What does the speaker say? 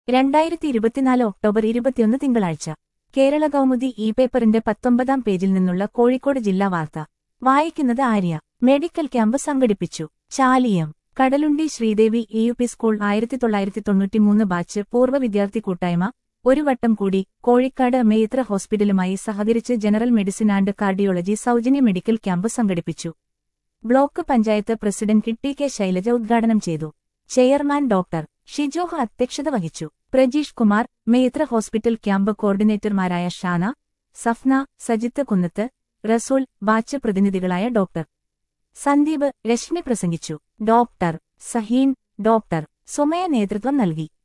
രണ്ടായിരത്തി ഇരുപത്തിനാല് ഒക്ടോബർ ഇരുപത്തിയൊന്ന് തിങ്കളാഴ്ച കേരള കൗമുദി ഇ പേപ്പറിന്റെ പത്തൊമ്പതാം പേജിൽ നിന്നുള്ള കോഴിക്കോട് ജില്ലാ വാർത്ത വായിക്കുന്നത് ആര്യ മെഡിക്കൽ ക്യാമ്പ് സംഘടിപ്പിച്ചു Chaliyam Kadalundi Sreedevi E U P school ആയിരത്തി തൊള്ളായിരത്തി തൊണ്ണൂറ്റിമൂന്ന് ബാച്ച് പൂർവ്വ വിദ്യാർത്ഥി കൂട്ടായ്മ ഒരു വട്ടം കൂടി കോഴിക്കാട് മേത്ര ഹോസ്പിറ്റലുമായി സഹകരിച്ച് ജനറൽ മെഡിസിൻ ആൻഡ് കാർഡിയോളജി സൗജന്യ മെഡിക്കൽ ക്യാമ്പ് സംഘടിപ്പിച്ചു ബ്ലോക്ക് പഞ്ചായത്ത് പ്രസിഡന്റ് കിട്ടി കെ ശൈലജ ഉദ്ഘാടനം ചെയ്തു ചെയർമാൻ ഡോക്ടർ ഷിജോഹ് അധ്യക്ഷത വഹിച്ചു പ്രജീഷ് കുമാർ മേത്ര ഹോസ്പിറ്റൽ ക്യാമ്പ് കോർഡിനേറ്റർമാരായ ഷാന സഫ്ന സജിത്ത് കുന്നത്ത് റസൂൽ ബാച്ച് പ്രതിനിധികളായ ഡോക്ടർ സന്ദീപ് രശ്മി പ്രസംഗിച്ചു ഡോക്ടർ സഹീൻ ഡോക്ടർ സുമയ നേതൃത്വം നൽകി